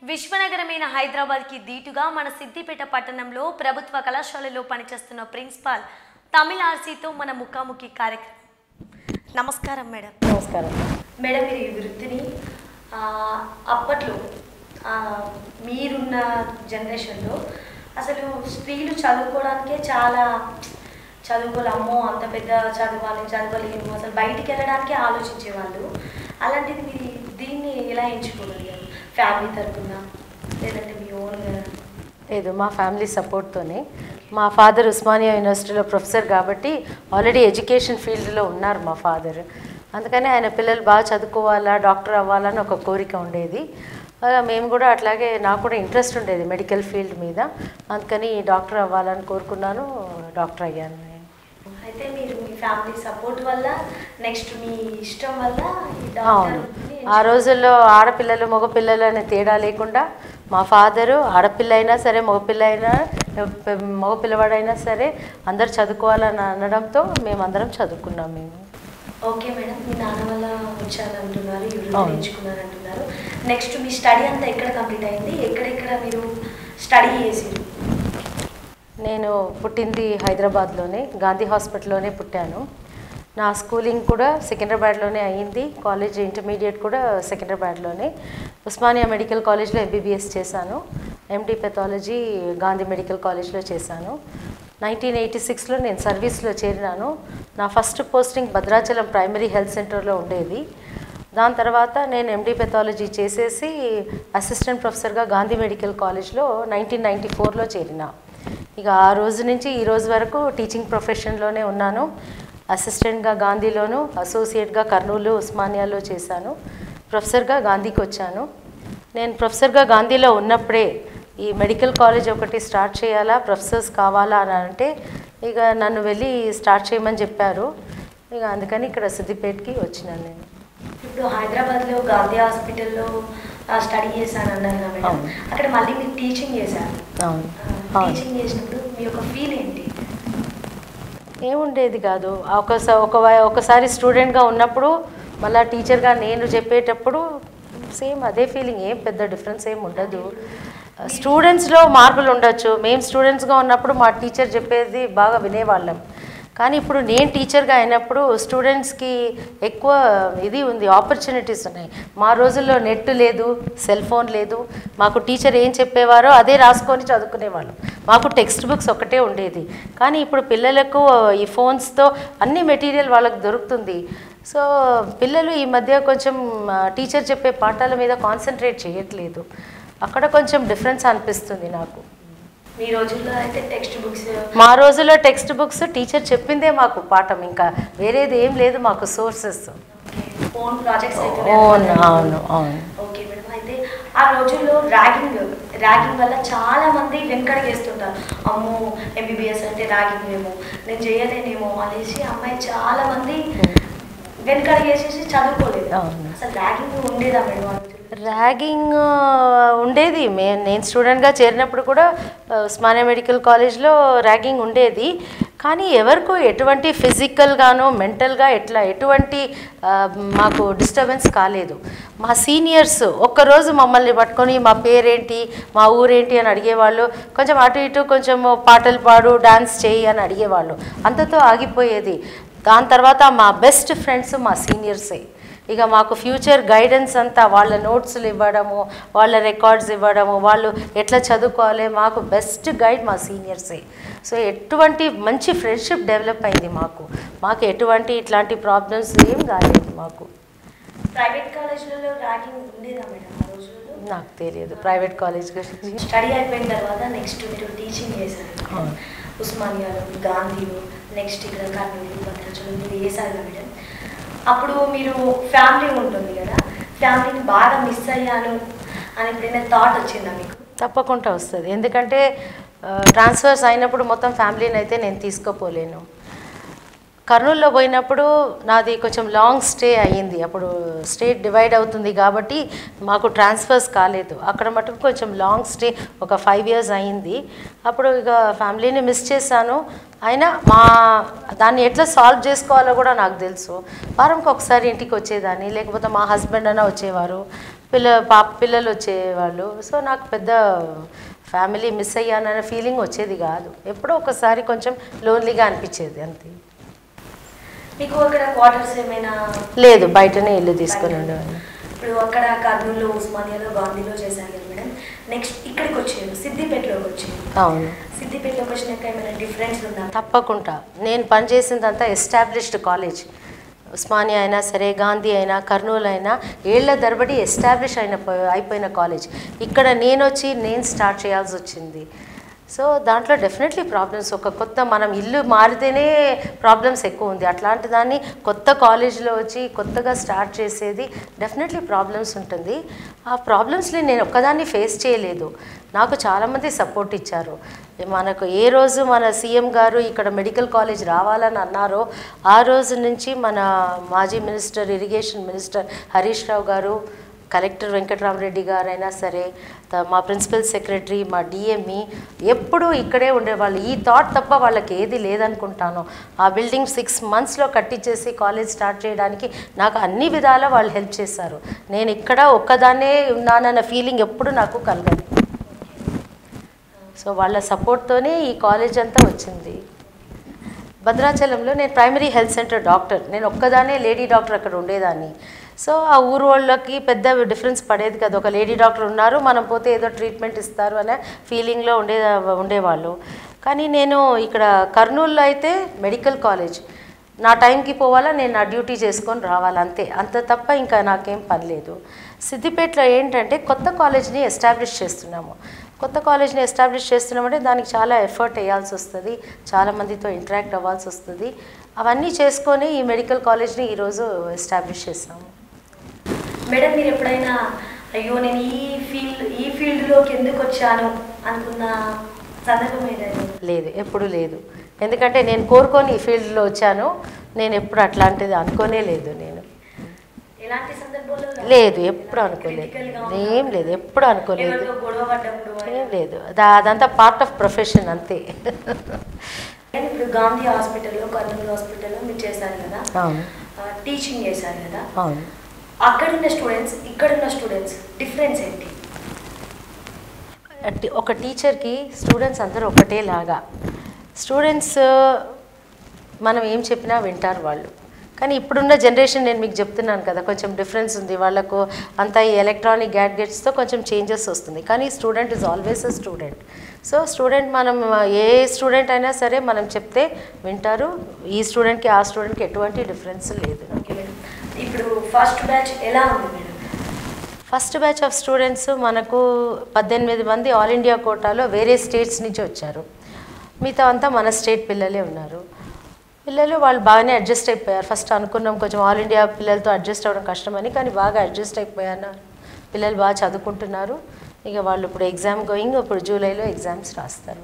విశ్వనగరమైన హైదరాబాద్కి దీటుగా మన సిద్దిపేట పట్టణంలో ప్రభుత్వ కళాశాలలో పనిచేస్తున్న ప్రిన్సిపాల్ తమిళ ఆర్సీతో మన ముఖాముఖి కార్యక్రమం నమస్కారం మేడం నమస్కారం మేడం మీరు ఈ వృత్తిని ఆ, అప్పట్లో ఆ, మీరున్న జనరేషన్లో అసలు స్త్రీలు చదువుకోవడానికే చాలా చదువుకోలే అమ్మో అంత పెద్ద చదవాలి చదవలేము అసలు బయటికి వెళ్ళడానికే ఆలోచించేవాళ్ళు అలాంటిది మీరు దీన్ని ఎలా ఎంచుకోగలిగారు ఫ్యామిలీ తరపున లేదంటే మీ ఓన్గా లేదు మా ఫ్యామిలీ సపోర్ట్తోనే మా ఫాదర్ ఉస్మానియా యూనివర్సిటీలో ప్రొఫెసర్ కాబట్టి ఆల్రెడీ ఎడ్యుకేషన్ ఫీల్డ్లో ఉన్నారు మా ఫాదర్ అందుకని ఆయన పిల్లలు బాగా చదువుకోవాలా డాక్టర్ అవ్వాలని ఒక కోరిక ఉండేది అలా మేము కూడా అట్లాగే నాకు కూడా ఇంట్రెస్ట్ ఉండేది మెడికల్ ఫీల్డ్ మీద అందుకని డాక్టర్ అవ్వాలని కోరుకున్నాను డాక్టర్ అయ్యాను నేను అయితే మీరు మీ ఫ్యామిలీ సపోర్ట్ వల్ల నెక్స్ట్ మీ ఇష్టం వల్ల ఈ డాక్టర్ అవును వృత్తిని ఆ రోజుల్లో ఆడపిల్లలు మగపిల్లలు అనే తేడా లేకుండా మా ఫాదరు ఆడపిల్ల అయినా సరే మగపిల్ల అయినా మగపిల్లవాడైనా సరే అందరు చదువుకోవాలని అనడంతో మేమందరం చదువుకున్నాం మేము ఓకే మేడం మీ నాన్న వల్ల వచ్చారంటున్నారు ఈ వృత్తి అవును. ఎంచుకున్నారు అంటున్నారు నెక్స్ట్ మీ స్టడీ అంతా ఎక్కడ కంప్లీట్ అయింది ఎక్కడెక్కడ మీరు స్టడీ చేసారు నేను పుట్టింది హైదరాబాద్లోనే గాంధీ హాస్పిటల్లోనే పుట్టాను నా స్కూలింగ్ కూడా సికింద్రాబాద్లోనే అయ్యింది కాలేజ్ ఇంటర్మీడియట్ కూడా సికింద్రాబాద్లోనే ఉస్మానియా మెడికల్ కాలేజ్లో ఎంబీబీఎస్ చేశాను ఎండి పెథాలజీ గాంధీ మెడికల్ కాలేజ్లో చేశాను నైన్టీన్ ఎయిటీ సిక్స్లో నేను సర్వీస్లో చేరినాను నా first posting Bhadrachalam primary health సెంటర్లో ఉండేది దాని తర్వాత నేను ఎండి పెథాలజీ చేసేసి అసిస్టెంట్ ప్రొఫెసర్గా గాంధీ మెడికల్ కాలేజ్లో నైన్టీన్ నైంటీ ఫోర్లో చేరిన ఇక ఆ రోజు నుంచి ఈ రోజు వరకు టీచింగ్ ప్రొఫెషన్లోనే ఉన్నాను అసిస్టెంట్గా గాంధీలోను అసోసియేట్గా కర్నూలు ఉస్మానియాలో చేశాను ప్రొఫెసర్గా గాంధీకి వచ్చాను నేను ప్రొఫెసర్గా గాంధీలో ఉన్నప్పుడే ఈ మెడికల్ కాలేజ్ ఒకటి స్టార్ట్ చేయాలా ప్రొఫెసర్స్ కావాలా అని అంటే ఇక నన్ను వెళ్ళి స్టార్ట్ చేయమని చెప్పారు ఇక అందుకని ఇక్కడ సిద్దిపేటకి వచ్చినాను నేను ఇప్పుడు హైదరాబాద్లో గాంధీ హాస్పిటల్లో స్టడీ చేశాను అన్నారు కదా మేడం అవును. అక్కడ మళ్ళీ మీరు టీచింగ్ చేశారు అవును అవును టీచింగ్ చేసినప్పుడు మీ యొక్క ఫీల్ ఏంటి ఏముండేది కాదు ఒకసా ఒక వ- ఒకసారి స్టూడెంట్గా ఉన్నప్పుడు మళ్ళీ టీచర్గా నేను చెప్పేటప్పుడు సేమ్ అదే ఫీలింగ్ ఏం పెద్ద డిఫరెన్స్ ఏం ఉండదు స్టూడెంట్స్లో మార్పులు ఉండొచ్చు మేము స్టూడెంట్స్గా ఉన్నప్పుడు మా టీచర్ చెప్పేది బాగా వినేవాళ్ళం కానీ ఇప్పుడు నేను టీచర్గా అయినప్పుడు స్టూడెంట్స్కి ఎక్కువ ఇది ఉంది ఆపర్చునిటీస్ ఉన్నాయి మా రోజుల్లో నెట్ లేదు సెల్ ఫోన్ లేదు మాకు టీచర్ ఏం చెప్పేవారో అదే రాసుకొని చదువుకునేవాళ్ళం మాకు టెక్స్ట్ బుక్స్ ఒకటే ఉండేది కానీ ఇప్పుడు పిల్లలకు ఈ ఫోన్స్తో అన్ని మెటీరియల్ వాళ్ళకి దొరుకుతుంది సో పిల్లలు ఈ మధ్య కొంచెం టీచర్ చెప్పే పాఠాల మీద కాన్సన్ట్రేట్ చేయట్లేదు అక్కడ కొంచెం డిఫరెన్స్ అనిపిస్తుంది నాకు మీ రోజుల్లో అయితే టెక్స్ట్ బుక్స్ మా రోజుల్లో టెక్స్ట్ బుక్స్ టీచర్ చెప్పిందే మాకు పాఠం ఇంకా వేరేది ఏం లేదు మాకు సోర్సెస్ ఓన్ ప్రాజెక్ట్స్ అయితే అవును అవును అవును ఓకే మేడం అయితే ఆ రోజుల్లో ర్యాగింగ్ ర్యాగింగ్ వల్ల చాలా మంది వెనకడిగేస్తుంటారు అమ్మో ఎంబీబీఎస్ అంటే ర్యాగింగ్ ఏమో నేను చేయలేనేమో అనేసి అమ్మాయి చాలా మంది వెనకడిగేసేసి చదువుకోలేదు అవును. అసలు ర్యాగింగ్ ఉండేదా మేడం ఆ రోజుల్లో? ర్యాగింగ్ ఉండేది మే నేను స్టూడెంట్గా చేరినప్పుడు కూడా ఆ, ఉస్మానియా మెడికల్ కాలేజ్లో ర్యాగింగ్ ఉండేది కానీ ఎవరికో ఎటువంటి ఫిజికల్గానో మెంటల్గా ఎట్లా ఎటువంటి ఆ, మాకు డిస్టర్బెన్స్ కాలేదు మా సీనియర్స్ ఒక్కరోజు మమ్మల్ని పట్టుకొని మా పేరేంటి మా ఊరేంటి అని అడిగేవాళ్ళు కొంచెం అటు ఇటు కొంచెం పాటలు పాడు డాన్స్ చేయి అని అడిగేవాళ్ళు అంతతో ఆగిపోయేది దాని తర్వాత మా బెస్ట్ ఫ్రెండ్స్ మా సీనియర్సే ఇక మాకు ఫ్యూచర్ గైడెన్స్ అంతా వాళ్ళ నోట్స్లు ఇవ్వడము వాళ్ళ రికార్డ్స్ ఇవ్వడము వాళ్ళు ఎట్లా చదువుకోవాలి మాకు బెస్ట్ గైడ్ మా సీనియర్సే సో ఎటువంటి మంచి ఫ్రెండ్షిప్ డెవలప్ అయింది మాకు మాకు ఎటువంటి ఇట్లాంటి ప్రాబ్లమ్స్ ఏం కాలేదు మాకు ప్రైవేట్ కాలేజీలలో ర్యాగింగ్ ఉండేదా మేడం ఆ రోజుల్లో నాకు తెలియదు ప్రైవేట్ కాలేజ్ గురించి స్టడీ అయిపోయిన తర్వాత నెక్స్ట్ మీరు టీచింగ్ చేశారు అవును. ఉస్మానియాలో గాంధీలో నెక్స్ట్ ఇక్కడ కర్నూలు భద్రాచలం మీరు చేశారు కదా మేడం అప్పుడు మీరు ఫ్యామిలీ ఉంటుంది కదా ఫ్యామిలీని బాగా మిస్ అయ్యాను అని ఎప్పుడైనా థాట్ వచ్చిందా మీకు తప్పకుండా వస్తుంది ఎందుకంటే ట్రాన్స్ఫర్స్ అయినప్పుడు మొత్తం ఫ్యామిలీని అయితే నేను తీసుకోపోలేను కర్నూలులో పోయినప్పుడు నాది కొంచెం లాంగ్ స్టే అయ్యింది అప్పుడు స్టేట్ డివైడ్ అవుతుంది కాబట్టి మాకు ట్రాన్స్ఫర్స్ కాలేదు అక్కడ మటుకు కొంచెం లాంగ్ స్టే ఒక ఫైవ్ ఇయర్స్ అయ్యింది అప్పుడు ఇక ఫ్యామిలీని మిస్ చేశాను అయినా మా దాన్ని ఎట్లా సాల్వ్ చేసుకోవాలో కూడా నాకు తెలుసు వారంకి ఒకసారి ఇంటికి వచ్చేదాన్ని లేకపోతే మా హస్బెండ్ అయినా వచ్చేవారు పిల్ల పాప పిల్లలు వచ్చేవాళ్ళు సో నాకు పెద్ద ఫ్యామిలీ మిస్ అయ్యాననే ఫీలింగ్ వచ్చేది కాదు ఎప్పుడో ఒకసారి కొంచెం లోన్లీగా అనిపించేది అంతే మీకు అక్కడ క్వార్టర్స్ ఏమైనా లేదు బయటనే ఇల్లు తీసుకొని ఉండేవాళ్ళు ఇప్పుడు అక్కడ కర్నూలు ఉస్మానియాలో గాంధీలో చేశారు కదా మేడం నెక్స్ట్ ఇక్కడికి వచ్చారు సిద్దిపేటలోకి వచ్చారు అవును సిద్దిపేటలోకి వచ్చినాక ఏమైనా డిఫరెన్స్ ఉందా తప్పకుండా నేను పనిచేసిందంతా ఎస్టాబ్లిష్డ్ కాలేజ్ ఉస్మానియా అయినా సరే గాంధీ అయినా కర్నూలు అయినా ఏళ్ల తరబడి ఎస్టాబ్లిష్ అయిన ప- అయిపోయిన కాలేజ్ ఇక్కడ నేను వచ్చి నేను స్టార్ట్ చేయాల్సి వచ్చింది సో దాంట్లో డెఫినెట్లీ ప్రాబ్లమ్స్ ఒక కొత్త మనం ఇల్లు మారితేనే ప్రాబ్లమ్స్ ఎక్కువ ఉంది అట్లాంటి దాన్ని కొత్త కాలేజ్లో వచ్చి కొత్తగా స్టార్ట్ చేసేది డెఫినెట్లీ ప్రాబ్లమ్స్ ఉంటుంది ఆ ప్రాబ్లమ్స్ని నేను ఒక్కదాన్ని ఫేస్ చేయలేదు నాకు చాలామంది సపోర్ట్ ఇచ్చారు మనకు ఏ రోజు మన సీఎం గారు ఇక్కడ మెడికల్ కాలేజ్ రావాలని అన్నారో ఆ రోజు నుంచి మన మాజీ minister irrigation minister Harish Rao garu collector Venkatarama Reddy గారైనా సరే త- మా ప్రిన్సిపల్ సెక్రటరీ మా డిఎంఈ ఎప్పుడూ ఇక్కడే ఉండేవాళ్ళు ఈ థాట్ తప్ప వాళ్ళకి ఏది లేదనుకుంటాను ఆ బిల్డింగ్ సిక్స్ మంత్స్లో కట్టించేసి కాలేజ్ స్టార్ట్ చేయడానికి నాకు అన్ని విధాలా వాళ్ళు హెల్ప్ చేశారు నేను ఇక్కడ ఒక్కదాన్నే ఉన్నానన్న ఫీలింగ్ ఎప్పుడు నాకు కలగదు సో వాళ్ళ సపోర్ట్తోనే ఈ కాలేజ్ అంతా వచ్చింది భద్రాచలంలో నేను ప్రైమరీ హెల్త్ సెంటర్ డాక్టర్ నేను ఒక్కదానే లేడీ డాక్టర్ అక్కడ ఉండేదాన్ని సో ఆ ఊరు వాళ్ళకి పెద్ద డిఫరెన్స్ పడేది కదా ఒక లేడీ డాక్టర్ ఉన్నారు మనం పోతే ఏదో ట్రీట్మెంట్ ఇస్తారు అనే ఫీలింగ్లో ఉండే ఉండేవాళ్ళు కానీ నేను ఇక్కడ కర్నూలులో అయితే మెడికల్ కాలేజ్ నా టైంకి పోవాలా నేను నా డ్యూటీ చేసుకొని రావాలి అంతే అంత తప్ప ఇంకా నాకేం పని లేదు సిద్దిపేటలో ఏంటంటే కొత్త కాలేజ్ని ఎస్టాబ్లిష్ చేస్తున్నాము కొత్త కాలేజ్ని ఎస్టాబ్లిష్ చేస్తున్నామంటే దానికి చాలా ఎఫర్ట్ వేయాల్సి వస్తుంది చాలా మందితో ఇంటరాక్ట్ అవ్వాల్సి వస్తుంది అవన్నీ చేసుకొని ఈ మెడికల్ కాలేజ్ని ఈరోజు ఎస్టాబ్లిష్ చేసాము మేడం మీరు ఎప్పుడైనా అయ్యో నేను ఈ ఫీల్డ్ ఈ ఫీల్డ్లోకి ఎందుకు వచ్చాను అనుకున్న సందర్భం ఏదైనా లేదు ఎప్పుడు లేదు ఎందుకంటే నేను కోరుకొని ఈ ఫీల్డ్లో వచ్చాను నేను ఎప్పుడు అట్లాంటిది అనుకోనే లేదు నేను ఎలాంటి సందర్భంలో లేదు ఎప్పుడు అనుకోలేదు Critical గా ఏం లేదు ఎప్పుడు అనుకోలేదు ఎవరితో గొడవ పడ్డప్పుడు ఏం లేదు దా అదంతా పార్ట్ ఆఫ్ ప్రొఫెషన్ అంతే నేను ఇప్పుడు గాంధీ హాస్పిటల్లో కర్నూలు హాస్పిటల్లో మీరు చేశారు కదా అవును టీచింగ్ చేశారు కదా అవును అక్కడున్న స్టూడెంట్స్ ఇక్కడున్న స్టూడెంట్స్ డిఫరెన్స్ ఏంటి అట్టి- ఒక టీచర్కి స్టూడెంట్స్ అందరూ ఒకటేలాగా స్టూడెంట్స్ మనం ఏం చెప్పినా వింటారు వాళ్ళు కానీ ఇప్పుడున్న జనరేషన్ నేను మీకు చెప్తున్నాను కదా కొంచెం డిఫరెన్స్ ఉంది వాళ్ళకు అంతా ఈ ఎలక్ట్రానిక్ గ్యాడ్గెట్స్తో కొంచెం చేంజెస్ వస్తుంది కానీ student is always a student so student మనం ఏ స్టూడెంట్ అయినా సరే మనం చెప్తే వింటారు ఈ స్టూడెంట్కి ఆ స్టూడెంట్కి ఎటువంటి డిఫరెన్స్ లేదు ఓకే మేడం ఇప్పుడు ఫస్ట్ బ్యాచ్ ఎలా ఉంది madam first batch of students మనకు పద్దెనిమిది మంది ఆల్ ఇండియా కోటాలో వేరే స్టేట్స్ నుంచి వచ్చారు మిగతా అంతా మన స్టేట్ పిల్లలే ఉన్నారు పిల్లలు వాళ్ళు బాగానే అడ్జస్ట్ అయిపోయారు ఫస్ట్ అనుకున్నాం కొంచెం ఆల్ ఇండియా పిల్లలతో అడ్జస్ట్ అవ్వడం కష్టమని కానీ బాగా అడ్జస్ట్ అయిపోయారు పిల్లలు బాగా చదువుకుంటున్నారు ఇక వాళ్ళు ఇప్పుడు ఎగ్జామ్ గోయింగ్ ఇప్పుడు జూలైలో ఎగ్జామ్స్ రాస్తారు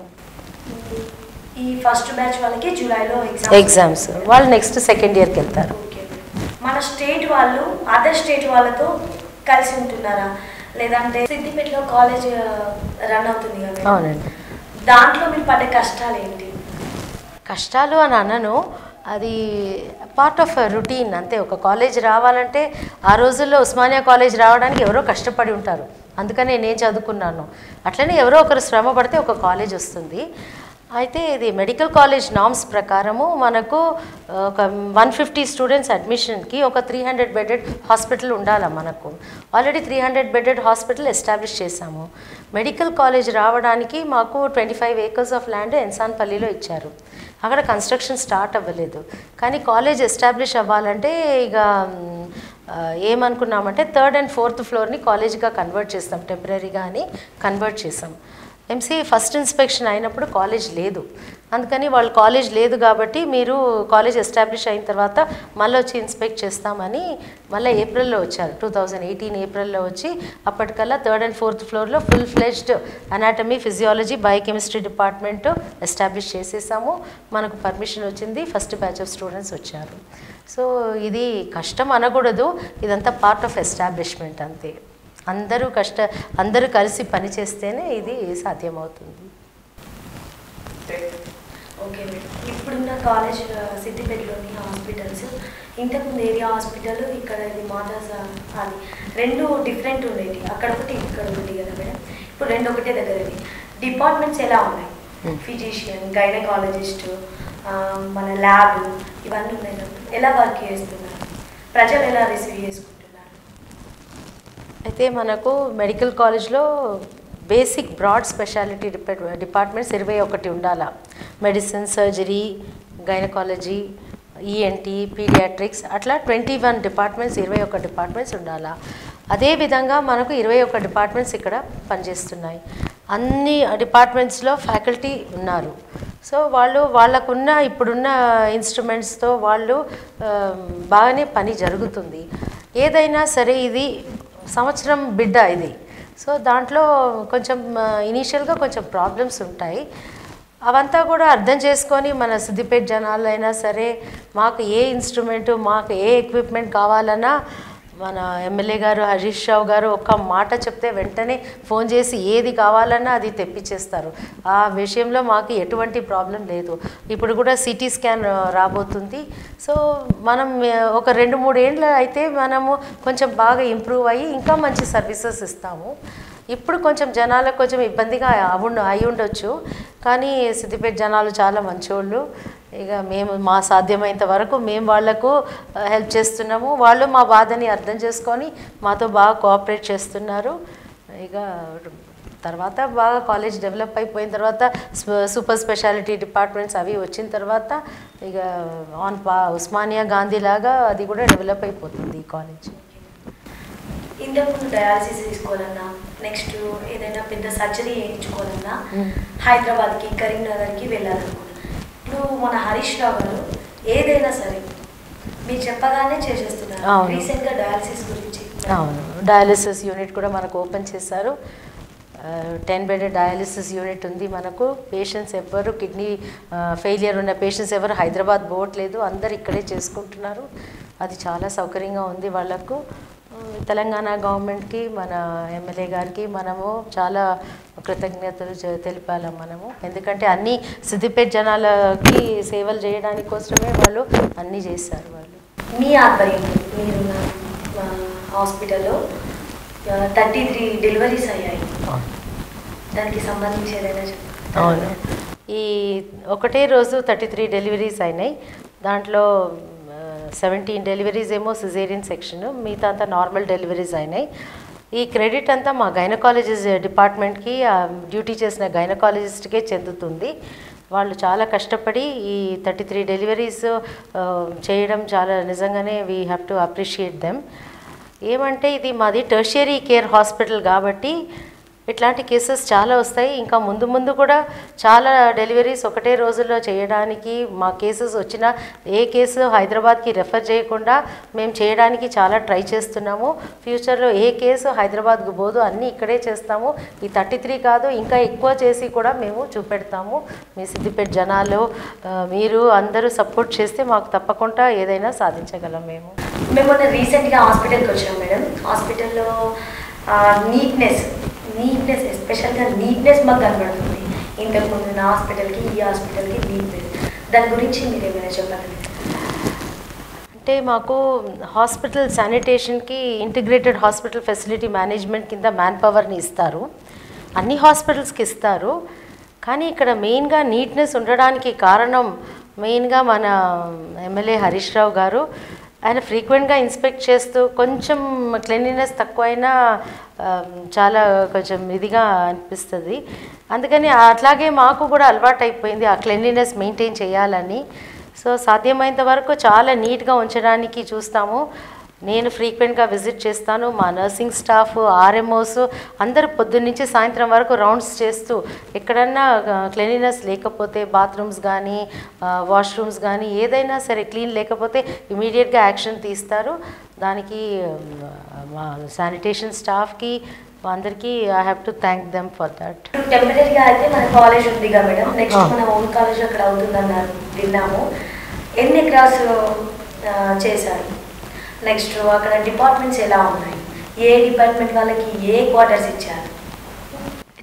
ఈ ఫస్ట్ బ్యాచ్ వాళ్ళకి జూలైలో ఎగ్జామ్ ఎగ్జామ్స్ వాళ్ళు నెక్స్ట్ సెకండ్ ఇయర్కి వెళ్తారు ఓకే మన స్టేట్ వాళ్ళు అదర్ స్టేట్ వాళ్ళతో కలిసి ఉంటున్నారా లేదంటే సిద్దిపేటలో కాలేజ్ రన్ అవుతుంది కదా మేడం. అవునండి దాంట్లో మీరు పడ్డ కష్టాలు ఏంటి కష్టాలు అని అనను అది పార్ట్ ఆఫ్ రొటీన్ అంతే ఒక కాలేజ్ రావాలంటే ఆ రోజుల్లో ఉస్మానియా కాలేజ్ రావడానికి ఎవరో కష్టపడి ఉంటారు అందుకనే నేను చదువుకున్నాను అట్లనే ఎవరో ఒకరు శ్రమ పడితే ఒక కాలేజ్ వస్తుంది అయితే ఇది మెడికల్ కాలేజ్ నామ్స్ ప్రకారము మనకు ఒక వన్ ఫిఫ్టీ స్టూడెంట్స్ అడ్మిషన్కి ఒక త్రీ హండ్రెడ్ బెడెడ్ హాస్పిటల్ ఉండాలి మనకు already three hundred bedded hospital establish చేశాము మెడికల్ కాలేజ్ రావడానికి మాకు twenty five acres of land ఎన్సాన్పల్లిలో ఇచ్చారు అక్కడ కన్స్ట్రక్షన్ స్టార్ట్ అవ్వలేదు కానీ కాలేజ్ ఎస్టాబ్లిష్ అవ్వాలంటే ఇక మ్, ఆ, ఏమనుకున్నామంటే థర్డ్ అండ్ ఫోర్త్ ఫ్లోర్ని కాలేజ్గా కన్వర్ట్ చేస్తాం టెంపరీగా అని కన్వర్ట్ చేసాం ఎంసీ ఫస్ట్ ఇన్స్పెక్షన్ అయినప్పుడు కాలేజ్ లేదు అందుకని వాళ్ళు కాలేజ్ లేదు కాబట్టి మీరు కాలేజ్ ఎస్టాబ్లిష్ అయిన తర్వాత మళ్ళీ వచ్చి ఇన్స్పెక్ట్ చేస్తామని మళ్ళీ ఏప్రిల్లో వచ్చారు టూ థౌజండ్ ఎయిటీన్ ఏప్రిల్లో వచ్చి అప్పటికల్లా థర్డ్ అండ్ ఫోర్త్ ఫ్లోర్లో full fledged anatomy physiology biochemistry department establish చేసేసాము మనకు పర్మిషన్ వచ్చింది ఫస్ట్ బ్యాచ్ ఆఫ్ స్టూడెంట్స్ వచ్చారు సో ఇది కష్టం అనకూడదు ఇదంతా పార్ట్ ఆఫ్ ఎస్టాబ్లిష్మెంట్ అంతే అందరూ కష్ట అందరూ కలిసి పనిచేస్తేనే ఇది సాధ్యమవుతుంది ఓకే మేడం ఇప్పుడున్న కాలేజ్ సిద్దిపేటలోని హాస్పిటల్స్ ఇంతకుముందు ఏరియా హాస్పిటల్ ఇక్కడ ఇది మాదాస అది రెండు డిఫరెంట్ ఉండేవి అక్కడ ఒకటి ఇక్కడ ఒకటి కదా మేడం ఇప్పుడు రెండు ఒకటే దగ్గర ఇవి డిపార్ట్మెంట్స్ ఎలా ఉన్నాయి Hmm. ఫిజిషియన్ గైనకాలజిస్ట్ మన ల్యాబ్ ఇవన్నీ ఉన్నాయి కదా ఎలా వర్క్ చేస్తున్నారు ప్రజలు ఎలా రిసీవ్ చేసుకుంటున్నారు అయితే మనకు మెడికల్ కాలేజ్లో basic broad speciality depart departments ఇరవై ఒకటి ఉండాలా medicine surgery gynaecology ENT paediatrics అట్లా ట్వంటీ వన్ డిపార్ట్మెంట్స్ ఇరవై ఒక డిపార్ట్మెంట్స్ ఉండాలా అదేవిధంగా మనకు ఇరవై ఒక డిపార్ట్మెంట్స్ ఇక్కడ పనిచేస్తున్నాయి అన్ని డిపార్ట్మెంట్స్లో ఫ్యాకల్టీ ఉన్నారు సో వాళ్ళు వాళ్ళకున్న ఇప్పుడున్న ఇన్స్ట్రుమెంట్స్తో వాళ్ళు ఆ, బాగానే పని జరుగుతుంది ఏదైనా సరే ఇది సంవత్సరం బిడ్డ ఇది సో దాంట్లో కొంచెం ఇనీషియల్గా కొంచెం ప్రాబ్లమ్స్ ఉంటాయి అవంతా కూడా అర్థం చేసుకొని మన సిద్దిపేట జనాలైనా సరే మాకు ఏ ఇన్స్ట్రుమెంట్ మాకు ఏ ఎక్విప్మెంట్ కావాలన్నా మన ఎమ్మెల్యే గారు హరీష్ రావు గారు ఒక్క మాట చెప్తే వెంటనే ఫోన్ చేసి ఏది కావాలన్నా అది తెప్పించేస్తారు ఆ విషయంలో మాకు ఎటువంటి ప్రాబ్లం లేదు ఇప్పుడు కూడా సిటీ స్కాన్ రాబోతుంది సో మనం ఆ, ఒక రెండు మూడు ఏండ్లు అయితే మనము కొంచెం బాగా ఇంప్రూవ్ అయ్యి ఇంకా మంచి సర్వీసెస్ ఇస్తాము ఇప్పుడు కొంచెం జనాలకు కొంచెం ఇబ్బందిగా అవుండ అయి ఉండొచ్చు కానీ సిద్దిపేట జనాలు చాలా మంచోళ్ళు ఇక మేము మా సాధ్యమైనంత వరకు మేము వాళ్లకు హెల్ప్ చేస్తున్నాము వాళ్ళు మా బాధని అర్థం చేసుకొని మాతో బాగా కోఆపరేట్ చేస్తున్నారు ఇక తర్వాత బాగా కాలేజ్ డెవలప్ అయిపోయిన తర్వాత స్ప- సూపర్ స్పెషాలిటీ డిపార్ట్మెంట్స్ అవి వచ్చిన తర్వాత ఇక ఆన్ పా ఉస్మానియా గాంధీ లాగా అది కూడా డెవలప్ అయిపోతుంది ఈ కాలేజ్ ఇంతకుముందు డయాలసిస్ తీసుకోవాలన్నా నెక్స్ట్ ఏదైనా పెద్ద సర్జరీ చేయించుకోవాలన్నా మ్మ్. హైదరాబాద్కి కరీంనగర్కి వెళ్ళాలనుకున్నా ఇప్పుడు మన హరీష్ రావు గారు ఏదైనా సరే మీరు చెప్పగానే చేసేస్తున్నారు అవును. రీసెంట్గా డయాలసిస్ గురించి అవును డయాలిసిస్ యూనిట్ కూడా మనకు ఓపెన్ చేశారు టెన్ బెడ్ డయాలిసిస్ యూనిట్ ఉంది మనకు పేషెంట్స్ ఎవ్వరు కిడ్నీ ఫెయిలియర్ ఉన్న పేషెంట్స్ ఎవరు హైదరాబాద్ పోవట్లేదు అందరు ఇక్కడే చేసుకుంటున్నారు అది చాలా సౌకర్యంగా ఉంది వాళ్ళకు ఆ, తెలంగాణ గవర్నమెంట్కి మన ఎమ్మెల్యే గారికి మనము చాలా కృతజ్ఞతలు చె- తెలిపాలి మనము ఎందుకంటే అన్ని సిద్దిపేట జనాలకి సేవలు చేయడానికి కోసమే వాళ్ళు అన్నీ చేశారు వాళ్ళు మీ ఆధ్వర్యంలో మీరున్న ఆ, హాస్పిటల్లో థర్టీ త్రీ డెలివరీస్ అయ్యాయి దానికి సంబంధించి ఏదైనా చెప్తారా? అవును ఈ ఒకటే రోజు థర్టీ త్రీ డెలివరీస్ అయినాయి దాంట్లో సెవెంటీన్ డెలివరీస్ ఏమో సిజేరియన్ సెక్షన్ మిగతా అంతా నార్మల్ డెలివరీస్ అయినాయి ఈ క్రెడిట్ అంతా మా గైనకాలజిస్ట్ డిపార్ట్మెంట్కి డ్యూటీ చేసిన గైనకాలజిస్ట్కే చెందుతుంది వాళ్ళు చాలా కష్టపడి ఈ థర్టీ త్రీ డెలివరీస్ చేయడం చాలా నిజంగానే we have to appreciate them ఏమంటే ఇది మాది టెర్షియరీ కేర్ హాస్పిటల్ కాబట్టి ఇట్లాంటి కేసెస్ చాలా వస్తాయి ఇంకా ముందు ముందు కూడా చాలా డెలివరీస్ ఒకటే రోజుల్లో చేయడానికి మా కేసెస్ వచ్చిన ఏ కేసు హైదరాబాద్కి రెఫర్ చేయకుండా మేము చేయడానికి చాలా ట్రై చేస్తున్నాము ఫ్యూచర్లో ఏ కేసు హైదరాబాద్కు పోదు అన్నీ ఇక్కడే చేస్తాము ఈ థర్టీ త్రీ కాదు ఇంకా ఎక్కువ చేసి కూడా మేము చూపెడతాము మీ సిద్దిపేట జనాలు ఆ, మీరు అందరూ సపోర్ట్ చేస్తే మాకు తప్పకుండా ఏదైనా సాధించగలం మేము మేము మొన్న రీసెంట్గా హాస్పిటల్కి వచ్చాం మేడం హాస్పిటల్లో నీట్నెస్ నీట్నెస్ ఎస్పెషల్గా నీట్నెస్ మాకు కనబడుతుంది ఇంతకుముందు నా హాస్పిటల్కి ఈ హాస్పిటల్కి నీట్నెస్ దాని గురించి మీరు ఏమైనా చెప్పగలరు అంటే మాకు హాస్పిటల్ శానిటేషన్కి ఇంటిగ్రేటెడ్ హాస్పిటల్ ఫెసిలిటీ మేనేజ్మెంట్ కింద మ్యాన్ పవర్ని ఇస్తారు అన్ని హాస్పిటల్స్కి ఇస్తారు కానీ ఇక్కడ మెయిన్గా నీట్నెస్ ఉండడానికి కారణం మెయిన్గా మన ఎమ్మెల్యే హరీష్ రావు గారు ఆయన ఫ్రీక్వెంట్గా ఇన్స్పెక్ట్ చేస్తూ కొంచెం క్లీన్లీనెస్ తక్కువైనా ఆ, చాలా కొంచెం ఇదిగా అనిపిస్తుంది అందుకని అట్లాగే మాకు కూడా అలవాటు అయిపోయింది ఆ క్లీన్లీనెస్ మెయింటైన్ చేయాలని సో సాధ్యమైనంత వరకు చాలా నీట్గా ఉంచడానికి చూస్తాము నేను ఫ్రీక్వెంట్గా విజిట్ చేస్తాను మా నర్సింగ్ స్టాఫ్ ఆర్ఎంఓస్ అందరూ పొద్దున్నుంచి సాయంత్రం వరకు రౌండ్స్ చేస్తూ ఎక్కడన్నా క్లీనినెస్ లేకపోతే బాత్రూమ్స్ కానీ వాష్రూమ్స్ కానీ ఏదైనా సరే క్లీన్ లేకపోతే ఇమీడియట్గా యాక్షన్ తీస్తారు దానికి ఆ, మా శానిటేషన్ స్టాఫ్కి అందరికీ I have to thank them for that ఇప్పుడు టెంపరీగా అయితే మన కాలేజ్ ఉందిగా మేడం నెక్స్ట్ ఆ. మన ఓన్ కాలేజ్ అక్కడ అవుతుందన్నారు విన్నాము ఎన్ని క్లాస్ చేశారు నెక్స్ట్ అక్కడ డిపార్ట్మెంట్స్ ఎలా ఉన్నాయి ఏ డిపార్ట్మెంట్ వాళ్ళకి ఏ క్వార్టర్స్ ఇచ్చారు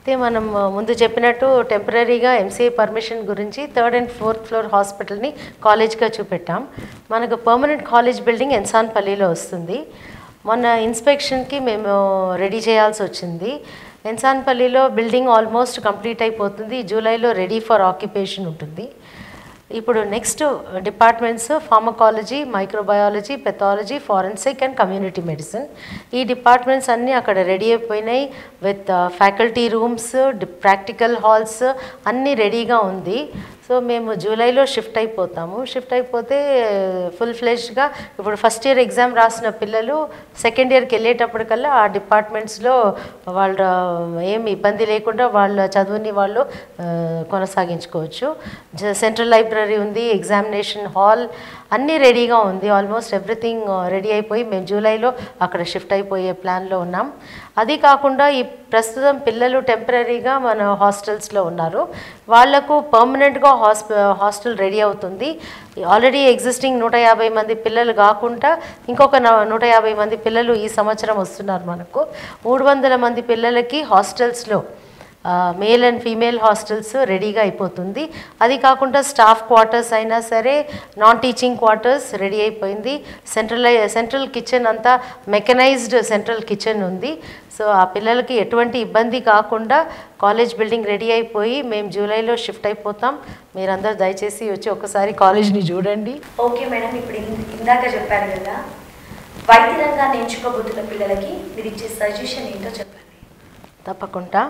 అయితే మనం ఆ, ముందు చెప్పినట్టు టెంపరీగా ఎంసీఏ పర్మిషన్ గురించి థర్డ్ అండ్ ఫోర్త్ ఫ్లోర్ హాస్పిటల్ని కాలేజ్గా చూపెట్టాం మనకు పర్మనెంట్ కాలేజ్ బిల్డింగ్ ఎన్సాన్పల్లిలో వస్తుంది మొన్న ఇన్స్పెక్షన్కి మేము రెడీ చేయాల్సి వచ్చింది ఎన్సాన్పల్లిలో బిల్డింగ్ ఆల్మోస్ట్ కంప్లీట్ అయిపోతుంది జూలైలో రెడీ ఫర్ ఆక్యుపేషన్ ఉంటుంది ఇప్పుడు next departments pharmacology microbiology pathology forensic and community medicine ఈ డిపార్ట్మెంట్స్ అన్నీ అక్కడ రెడీ అయిపోయినాయి with faculty rooms practical halls అన్నీ రెడీగా ఉంది సో మేము జూలైలో షిఫ్ట్ అయిపోతాము షిఫ్ట్ అయిపోతే ఫుల్ ఫ్లెష్గా ఇప్పుడు ఫస్ట్ ఇయర్ ఎగ్జామ్ రాసిన పిల్లలు సెకండ్ ఇయర్కి వెళ్ళేటప్పటికల్లా ఆ డిపార్ట్మెంట్స్లో వాళ్ళ ఏం ఇబ్బంది లేకుండా వాళ్ళ చదువుని వాళ్ళు ఆ, కొనసాగించుకోవచ్చు జ- సెంట్రల్ లైబ్రరీ ఉంది ఎగ్జామినేషన్ హాల్ అన్నీ రెడీగా ఉంది ఆల్మోస్ట్ ఎవ్రీథింగ్ రెడీ అయిపోయి మేము జూలైలో అక్కడ షిఫ్ట్ అయిపోయే ప్లాన్లో ఉన్నాం అది కాకుండా ఈ ప్రస్తుతం పిల్లలు టెంపరీగా మన హాస్టల్స్లో ఉన్నారు వాళ్లకు పర్మనెంట్గా హాస్ప హాస్టల్ రెడీ అవుతుంది ఆల్రెడీ ఎగ్జిస్టింగ్ నూట యాభై మంది పిల్లలు కాకుండా ఇంకొక న- నూట యాభై మంది పిల్లలు ఈ సంవత్సరం వస్తున్నారు మనకు మూడు వందల మంది పిల్లలకి హాస్టల్స్లో మేల్ అండ్ ఫీమేల్ హాస్టల్స్ రెడీగా అయిపోతుంది అది కాకుండా స్టాఫ్ క్వార్టర్స్ అయినా సరే నాన్ టీచింగ్ క్వార్టర్స్ రెడీ అయిపోయింది సెంట్రల్ సెంట్రల్ కిచెన్ అంతా మెకనైజ్డ్ సెంట్రల్ కిచెన్ ఉంది సో ఆ పిల్లలకి ఎటువంటి ఇబ్బంది కాకుండా కాలేజ్ బిల్డింగ్ రెడీ అయిపోయి మేము జూలైలో షిఫ్ట్ అయిపోతాం మీరందరూ దయచేసి వచ్చి ఒకసారి కాలేజ్ని చూడండి ఓకే మేడం ఇప్పుడు ఇన్- ఇందాక చెప్పారు కదా వైద్య రంగాన్ని ఎంచుకోబోతున్న పిల్లలకి మీరు ఇచ్చే సజెషన్ ఏంటో చెప్పండి తప్పకుండా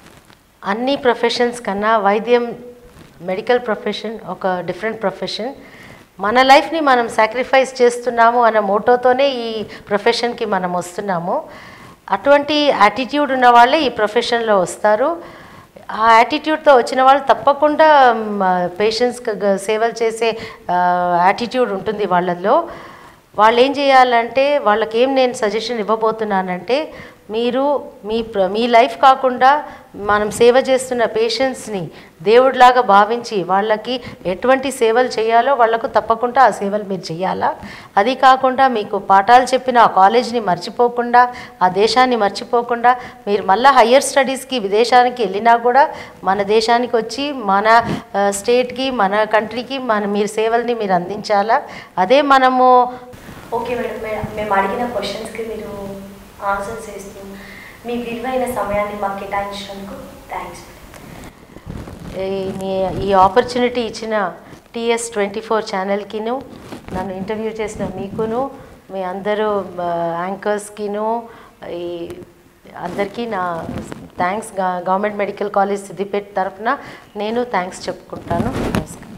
అన్ని ప్రొఫెషన్స్ కన్నా వైద్యం మెడికల్ ప్రొఫెషన్ ఒక డిఫరెంట్ ప్రొఫెషన్ మన లైఫ్ని మనం సాక్రిఫైస్ చేస్తున్నాము అన్న మోటోతోనే ఈ ప్రొఫెషన్కి మనం వస్తున్నాము అటువంటి యాటిట్యూడ్ ఉన్న వాళ్ళే ఈ ప్రొఫెషన్లో వస్తారు ఆ యాటిట్యూడ్తో వచ్చిన వాళ్ళు తప్పకుండా పేషెంట్స్కి సేవలు చేసే యాటిట్యూడ్ ఉంటుంది వాళ్ళల్లో వాళ్ళు ఏం చేయాలంటే వాళ్ళకి ఏం నేను సజెషన్ ఇవ్వబోతున్నానంటే మీరు మీ ప్ర మీ లైఫ్ కాకుండా మనం సేవ చేస్తున్న పేషెంట్స్ని దేవుడిలాగా భావించి వాళ్ళకి ఎటువంటి సేవలు చేయాలో వాళ్ళకు తప్పకుండా ఆ సేవలు మీరు చేయాలా అది కాకుండా మీకు పాఠాలు చెప్పిన ఆ కాలేజ్ని మర్చిపోకుండా ఆ దేశాన్ని మర్చిపోకుండా మీరు మళ్ళీ హయ్యర్ స్టడీస్కి విదేశానికి వెళ్ళినా కూడా మన దేశానికి వచ్చి మన ఆ, స్టేట్కి మన కంట్రీకి మన మీరు సేవల్ని మీరు అందించాలా అదే మనము ఓకే మేడం మే- మేము అడిగిన క్వశ్చన్స్కి మీరు ఆన్సర్స్ చేస్తూ మీ విలువైన సమయాన్ని మాకు కేటాయించినందుకు థ్యాంక్స్ ఈ- మీ- ఈ ఆపర్చునిటీ ఇచ్చిన టీఎస్ ట్వంటీ ఫోర్ ఛానల్కిను నన్ను ఇంటర్వ్యూ చేసిన మీకును మీ అందరూ యాంకర్స్కిను ఈ అందరికీ నా thanks government medical college Siddipet తరఫున నేను థ్యాంక్స్ చెప్పుకుంటాను నమస్కారం